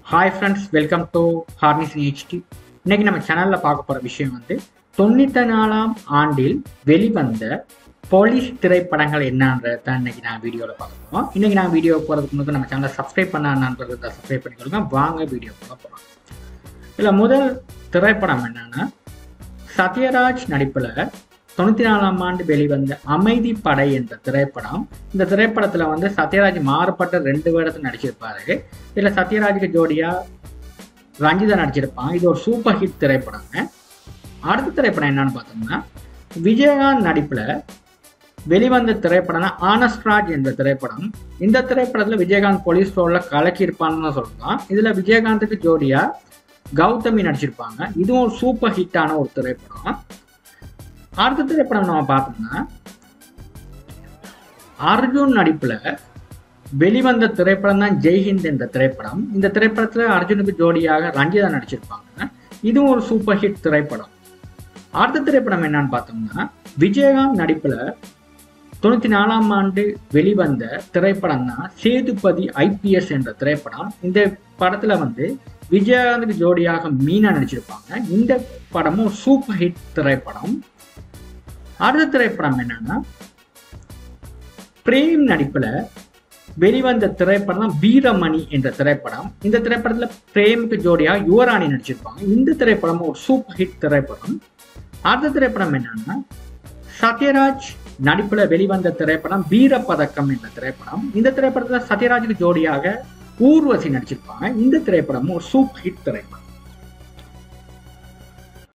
hi friends welcome to ஹார்னிஸ் HD இன்னைக்கு நம்ம சேனலில் பார்க்க போகிற விஷயம் வந்து தொண்ணூற்றி நாலாம் ஆண்டில் வெளிவந்த போலீஸ் திரைப்படங்கள் என்னன்றது தான் இன்னைக்கு நான் வீடியோவில் பார்க்க போகிறோம் இன்னைக்கு நான் வீடியோ போகிறதுக்கு முன்னாடி நம்ம சேனலை சப்ஸ்கிரைப் பண்ண நண்பர்கள் சப்ஸ்கிரைப் பண்ணிக்கொள்ளுங்க வாங்க வீடியோ போக போகிறோம் இதில் முதல் திரைப்படம் என்னன்னா சத்யராஜ் நடிப்பில் தொண்ணூற்றி நாலாம் ஆண்டு வெளிவந்த அமைதி படை என்ற திரைப்படம் இந்த திரைப்படத்தில் வந்து சத்யராஜ் மாறுபட்ட ரெண்டு வேடத்தில் நடிச்சிருப்பாரு இதில் சத்யராஜுக்கு ஜோடியா ரஞ்சிதா நடிச்சிருப்பான் இது ஒரு சூப்பர் ஹிட் திரைப்படங்க அடுத்த திரைப்படம் என்னன்னு பார்த்தோம்னா விஜயகாந்த் நடிப்பில் வெளிவந்த திரைப்படம்னா ஆனஸ்ட்ராஜ் என்ற திரைப்படம் இந்த திரைப்படத்தில் விஜயகாந்த் போலீஸ் ரோலில் கலக்கியிருப்பான்னு சொல்லலாம் இதில் விஜயகாந்துக்கு ஜோடியா கௌதமி நடிச்சிருப்பாங்க இதுவும் ஒரு சூப்பர் ஹிட்டான ஒரு திரைப்படம் அடுத்த திரைப்படம் நம்ம பார்த்தோம்னா அர்ஜுன் நடிப்புல வெளிவந்த திரைப்படம் தான் ஜெய்ஹிந்த் என்ற திரைப்படம் இந்த திரைப்படத்துல அர்ஜுனுக்கு ஜோடியாக ரஞ்சிதா நடிச்சிருப்பாங்க இதுவும் ஒரு சூப்பர் ஹிட் திரைப்படம் அடுத்த திரைப்படம் என்னன்னு பார்த்தோம்னா விஜயகாந்த் நடிப்புல தொண்ணூத்தி நாலாம் ஆண்டு வெளிவந்த திரைப்படம் தான் சேதுபதி ஐபிஎஸ் என்ற திரைப்படம் இந்த படத்துல வந்து விஜயகாந்துக்கு ஜோடியாக மீனா நடிச்சிருப்பாங்க இந்த படமும் சூப்பர் ஹிட் திரைப்படம் அடுத்த திரைப்படம் என்னன்னா பிரேம் நடிப்புல வெளிவந்த திரைப்படம் தான் வீரமணி என்ற திரைப்படம் இந்த திரைப்படத்துல பிரேமுக்கு ஜோடியா யுவராணி நடிச்சிருப்பாங்க இந்த திரைப்படமும் ஒரு சூப்பர் ஹிட் திரைப்படம் அடுத்த திரைப்படம் என்னன்னா சத்யராஜ் நடிப்புல வெளிவந்த திரைப்படம் வீரப்பதக்கம் என்ற திரைப்படம் இந்த திரைப்படத்துல சத்யராஜுக்கு ஜோடியாக ஊர்வசி நடிச்சிருப்பாங்க இந்த திரைப்படமும் ஒரு சூப்பர் ஹிட் திரைப்படம்